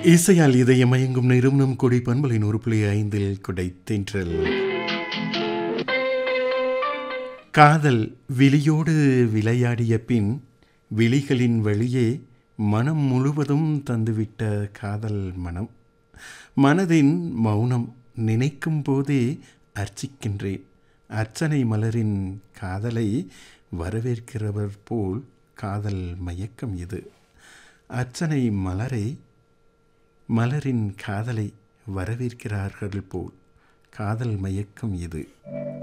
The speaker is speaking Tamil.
இசையால் இதயம் மயங்கும் நிறுவனம் கொடி பண்பலை நூறு புள்ளி ஐந்தில் குடை தென்றல் காதல் விழியோடு விளையாடிய பின் விழிகளின் வழியே மனம் முழுவதும் தந்துவிட்ட காதல் மனம் மனதின் மௌனம் நினைக்கும் போதே அர்ச்சிக்கின்றேன் அர்ச்சனை மலரின் காதலை வரவேற்கிறவர் போல் காதல் மயக்கம் இது அர்ச்சனை மலரை மலரின் காதலை வரவேற்கிறார்கள் போல் காதல் மயக்கம் இது